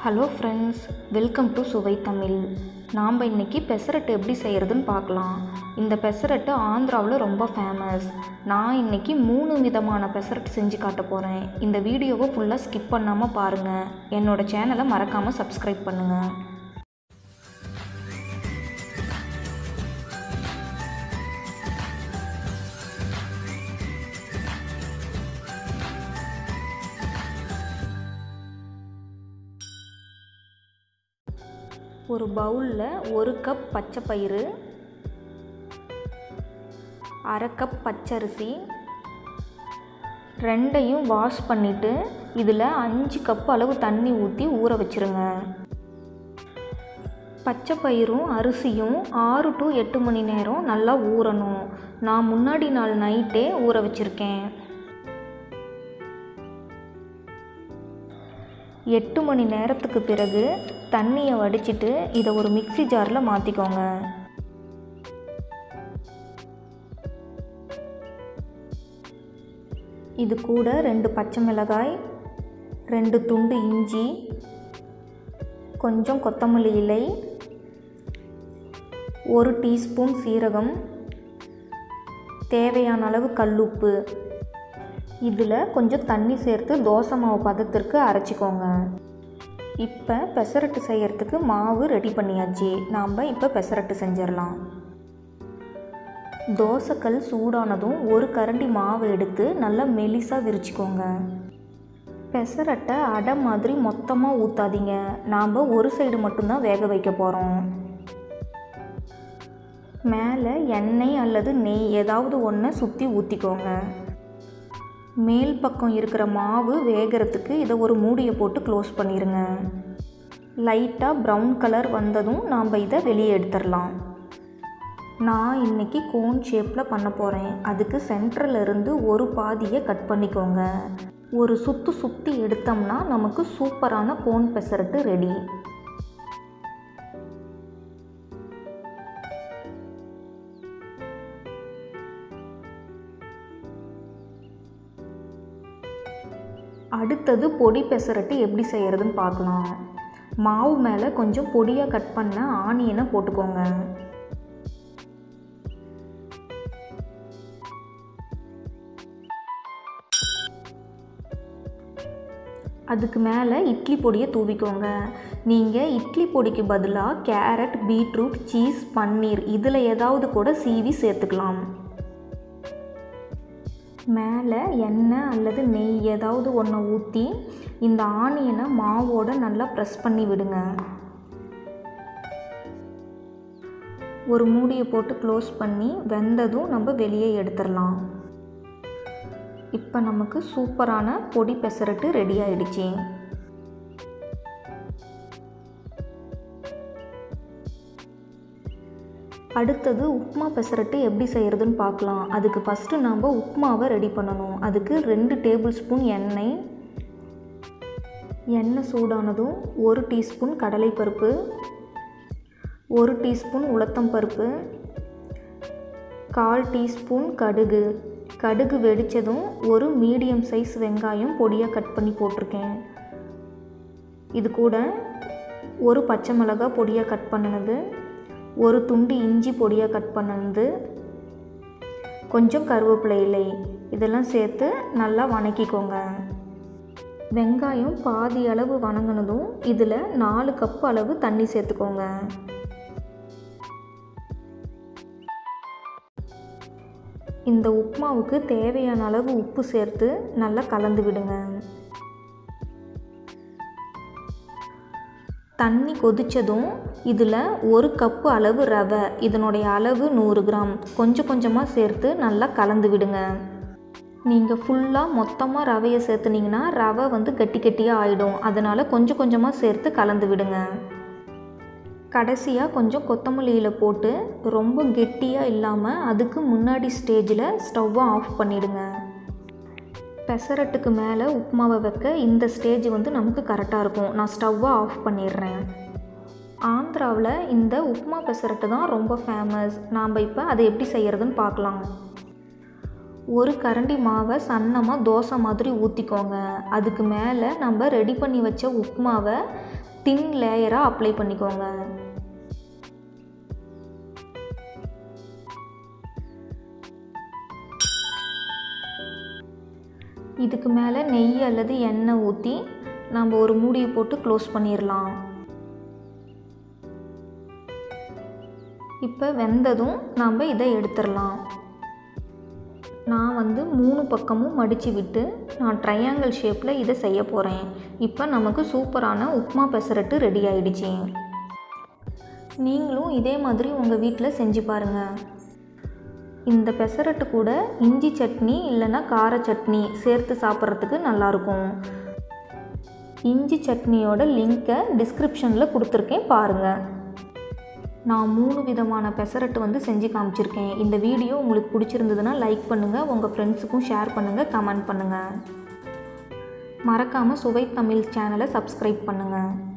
hello friends welcome to சுவை தமிழ் நாம் இன்றைக்கி பெசரட்டு எப்படி செய்கிறதுன்னு பார்க்கலாம் இந்த பெசரட்டு ஆந்திராவில் ரொம்ப ஃபேமஸ் நான் இன்றைக்கி மூணு விதமான பெசரட்டு செஞ்சு காட்ட போகிறேன் இந்த வீடியோவை ஃபுல்லாக ஸ்கிப் பண்ணாமல் பாருங்கள் என்னோடய சேனலை மறக்காமல் சப்ஸ்கிரைப் பண்ணுங்கள் ஒரு பவுலில் ஒரு கப் பச்சை பயிறு அரை கப் பச்சரிசி ரெண்டையும் வாஷ் பண்ணிவிட்டு இதில் அஞ்சு கப் அளவு தண்ணி ஊற்றி ஊற வச்சுருங்க பச்சை பயிரும் அரிசியும் ஆறு டு எட்டு மணி நேரம் நல்லா ஊறணும் நான் முன்னாடி நாள் நைட்டே ஊற வச்சுருக்கேன் எட்டு மணி நேரத்துக்கு பிறகு தண்ணியை வடிச்சிட்டு இதை ஒரு மிக்சி ஜாரில் மாற்றிக்கோங்க இது கூட ரெண்டு பச்சை மிளகாய் ரெண்டு துண்டு இஞ்சி கொஞ்சம் கொத்தமல்லி இலை ஒரு டீஸ்பூன் சீரகம் தேவையான அளவு கல்லுப்பு இதில் கொஞ்சம் தண்ணி சேர்த்து தோசை மாவு பதத்திற்கு அரைச்சிக்கோங்க இப்போ பெசரட்டு செய்கிறதுக்கு மாவு ரெடி பண்ணியாச்சு நாம் இப்போ பெசரட்டு செஞ்சிடலாம் தோசைக்கல் சூடானதும் ஒரு கரண்டி மாவு எடுத்து நல்லா மெலிசாக விரிச்சிக்கோங்க பெசரட்டை அடை மாதிரி மொத்தமாக ஊற்றாதீங்க நாம் ஒரு சைடு மட்டும்தான் வேக வைக்க போகிறோம் மேலே எண்ணெய் அல்லது நெய் ஏதாவது ஒன்றை சுற்றி ஊற்றிக்கோங்க மேல் பக்கம் இருக்கிற மாவு வேகிறதுக்கு இதை ஒரு மூடியை போட்டு க்ளோஸ் பண்ணிடுங்க லைட்டாக ப்ரௌன் கலர் வந்ததும் நாம் இதை வெளியே எடுத்துடலாம் நான் இன்றைக்கி கோன் ஷேப்பில் பண்ண போகிறேன் அதுக்கு சென்டரில் இருந்து ஒரு பாதியை கட் பண்ணிக்கோங்க ஒரு சுற்று சுற்றி எடுத்தோம்னா நமக்கு சூப்பரான கோன் பெசரட்டு ரெடி அடுத்தது பொடி பெசரட்டு எப்படி செய்கிறதுன்னு பார்க்கலாம் மாவு மேலே கொஞ்சம் பொடியாக கட் பண்ண ஆனியனை போட்டுக்கோங்க அதுக்கு மேலே இட்லி பொடியை தூவிக்கோங்க நீங்கள் இட்லி பொடிக்கு பதிலாக கேரட் பீட்ரூட் சீஸ் பன்னீர் இதில் ஏதாவது கூட சீவி சேர்த்துக்கலாம் மேலே எண்ணெய் அல்லது நெய் ஏதாவது ஒன்றை ஊற்றி இந்த ஆனியனை மாவோடு நல்லா ப்ரெஸ் பண்ணி விடுங்க ஒரு மூடியை போட்டு க்ளோஸ் பண்ணி வெந்ததும் நம்ம வெளியே எடுத்துடலாம் இப்போ நமக்கு சூப்பரான பொடி பெசரட்டு ரெடி ஆயிடுச்சு அடுத்தது உப்மா பெசரட்டு எப்படி செய்கிறதுன்னு பார்க்கலாம் அதுக்கு ஃபஸ்ட்டு நாம் உப்மாவை ரெடி பண்ணணும் அதுக்கு ரெண்டு டேபிள் ஸ்பூன் எண்ணெய் எண்ணெய் சூடானதும் ஒரு டீஸ்பூன் கடலைப்பருப்பு ஒரு டீஸ்பூன் உளுத்தம் பருப்பு கால் டீஸ்பூன் கடுகு கடுகு வெடித்ததும் ஒரு மீடியம் சைஸ் வெங்காயம் பொடியாக கட் பண்ணி போட்டிருக்கேன் இது கூட ஒரு பச்சை மிளகாய் பொடியாக கட் பண்ணினது ஒரு துண்டு இஞ்சி பொடியாக கட் பண்ணினது கொஞ்சம் கருவேப்பிலை இலை இதெல்லாம் சேர்த்து நல்லா வணக்கிக்கோங்க வெங்காயம் பாதி அளவு வணங்கினதும் இதில் நாலு கப் அளவு தண்ணி சேர்த்துக்கோங்க இந்த உப்மாவுக்கு தேவையான அளவு உப்பு சேர்த்து நல்லா கலந்து விடுங்க தண்ணி கொதித்ததும் இதில் ஒரு கப்பு அளவு ரவை இதனுடைய அளவு நூறு கிராம் கொஞ்சம் கொஞ்சமாக சேர்த்து நல்லா கலந்து விடுங்க நீங்கள் ஃபுல்லாக மொத்தமாக ரவையை சேர்த்துனீங்கன்னா ரவை வந்து கட்டி கட்டியாக ஆகிடும் அதனால் கொஞ்சம் கொஞ்சமாக சேர்த்து கலந்து விடுங்க கடைசியாக கொஞ்சம் கொத்தமல்லியில் போட்டு ரொம்ப கெட்டியாக இல்லாமல் அதுக்கு முன்னாடி ஸ்டேஜில் ஸ்டவ்வை ஆஃப் பண்ணிவிடுங்க பெசரட்டுக்கு மேலே உப்புமாவை வைக்க இந்த ஸ்டேஜ் வந்து நமக்கு கரெக்டாக இருக்கும் நான் ஸ்டவ்வை ஆஃப் பண்ணிடுறேன் ஆந்திராவில் இந்த உப்புமா பெசரட்டு தான் ரொம்ப ஃபேமஸ் நாம் இப்போ அதை எப்படி செய்கிறதுன்னு பார்க்கலாம் ஒரு கரண்டி மாவை சன்னமாக தோசை மாதிரி ஊற்றிக்கோங்க அதுக்கு மேலே நம்ம ரெடி பண்ணி வச்ச உப்புமாவை தின் லேயராக அப்ளை பண்ணிக்கோங்க இதுக்கு மேலே நெய் அல்லது எண்ணெய் ஊற்றி நம்ம ஒரு மூடியை போட்டு க்ளோஸ் பண்ணிடலாம் இப்போ வெந்ததும் நாம் இதை எடுத்துடலாம் நான் வந்து மூணு பக்கமும் மடித்து விட்டு நான் ட்ரையாங்கிள் ஷேப்பில் இதை செய்ய போகிறேன் இப்போ நமக்கு சூப்பரான உப்மா பெசரட்டு ரெடி ஆயிடுச்சு நீங்களும் இதே மாதிரி உங்கள் வீட்டில் செஞ்சு பாருங்கள் இந்த பெசரட்டு கூட இஞ்சி சட்னி இல்லைன்னா கார சட்னி சேர்த்து சாப்பிட்றதுக்கு நல்லாயிருக்கும் இஞ்சி சட்னியோட லிங்க்கை டிஸ்கிரிப்ஷனில் கொடுத்துருக்கேன் பாருங்கள் நான் மூணு விதமான பெசரட்டு வந்து செஞ்சு காமிச்சிருக்கேன் இந்த வீடியோ உங்களுக்கு பிடிச்சிருந்ததுன்னா லைக் பண்ணுங்கள் உங்கள் ஃப்ரெண்ட்ஸுக்கும் ஷேர் பண்ணுங்கள் கமெண்ட் பண்ணுங்கள் மறக்காமல் சுவை தமிழ் சேனலை சப்ஸ்கிரைப் பண்ணுங்கள்